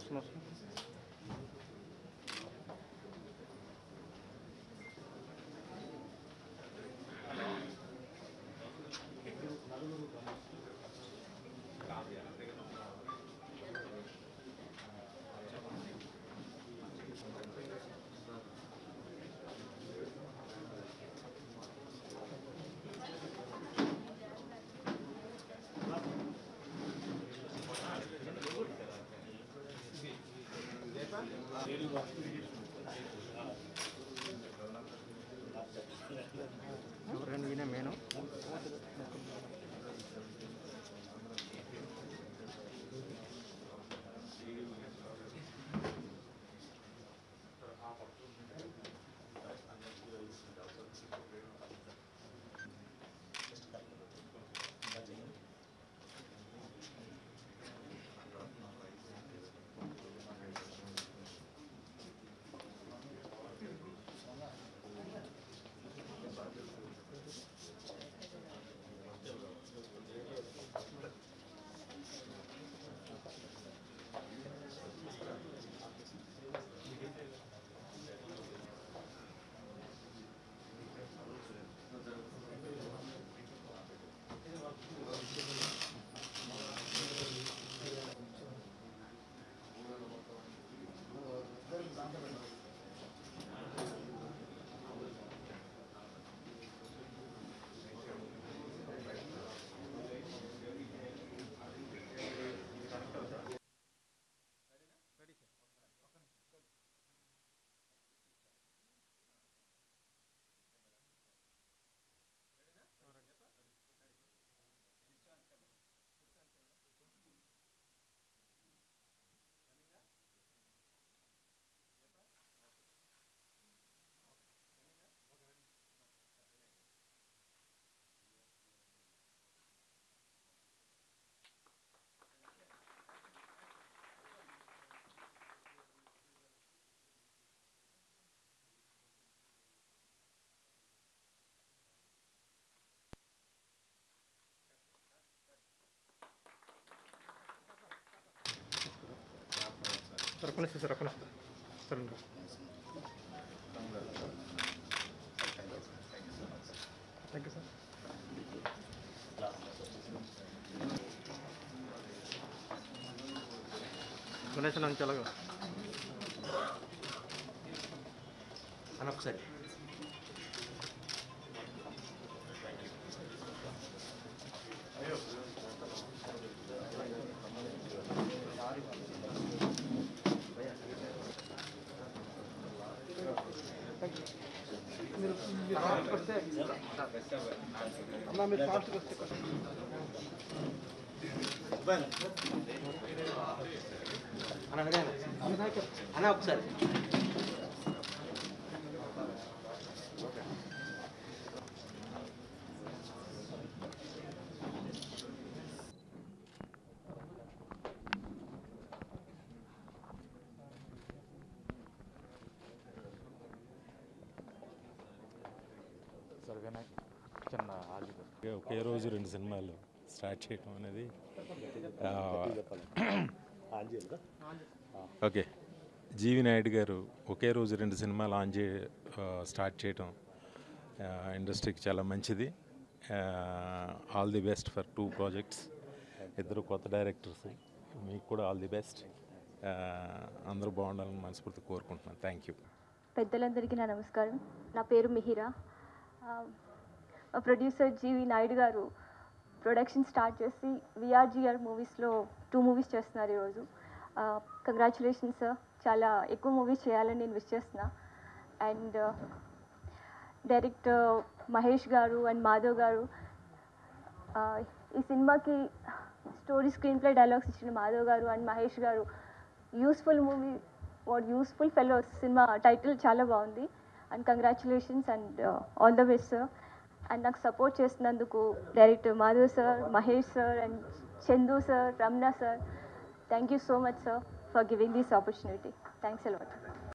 వస్తున్నా సార్ ఎవరికైనా ఈయన మేను సార్ ఒక్క నిమిషం సార్ ఒక్క నిమిషం సార్ ఉండు. థ్యాంక్ యూ సార్ గణేష్ నుంచి అలాగా అని ఒకసారి మీరు మీరు ఫాస్ట్కి వస్తే అన్న మీరు ఫాస్ట్కి వస్తే అని అడగాను అన్న ఒకసారి సరిగానే చిన్న ఆగిపోయింది ఒకే రోజు రెండు సినిమాలు స్టార్ట్ చేయడం అనేది ఆ, ఓకే జీవి నాయుడు గారు ఒకే రోజు రెండు సినిమాలు ఆన్ చే ఆ, స్టార్ట్ చేయడం ఆ, ఇండస్ట్రీకి చాలా మంచిది all the best for two projects ఇద్దరు కొత్త డైరెక్టర్స్ మీకు కూడా ఆల్ ది బెస్ట్ అందరూ బాగుండాలని మనస్ఫూర్తి కోరుకుంటున్నాను థ్యాంక్ యూ పెద్దలందరికీ నా నమస్కారం నా పేరు మిహిరా ఆ, మా ప్రొడ్యూసర్ జీవి నాయుడు గారు ప్రొడక్షన్ స్టార్ట్ చేసి విఆర్జిఆర్ మూవీస్లో టూ మూవీస్ చేస్తున్నారు ఈరోజు కంగ్రాచులేషన్స్ సార్ చాలా ఎక్కువ మూవీస్ చేయాలని నేను విష్ చేస్తున్నా అండ్ డైరెక్టర్ మహేష్ గారు అండ్ మాధవ్ గారు ఆ, ఈ సినిమాకి స్టోరీ స్క్రీన్ ప్లే డైలాగ్స్ ఇచ్చిన మాధవ్ గారు అండ్ మహేష్ గారు useful movie what useful fellows సినిమా టైటిల్ చాలా బాగుంది and congratulations and all the best sir and నాకు సపోర్ట్ చేసినందుకు director Madhav sir Mahesh sir and Chandu sir Ramana sir thank you so much sir for giving this opportunity thanks allot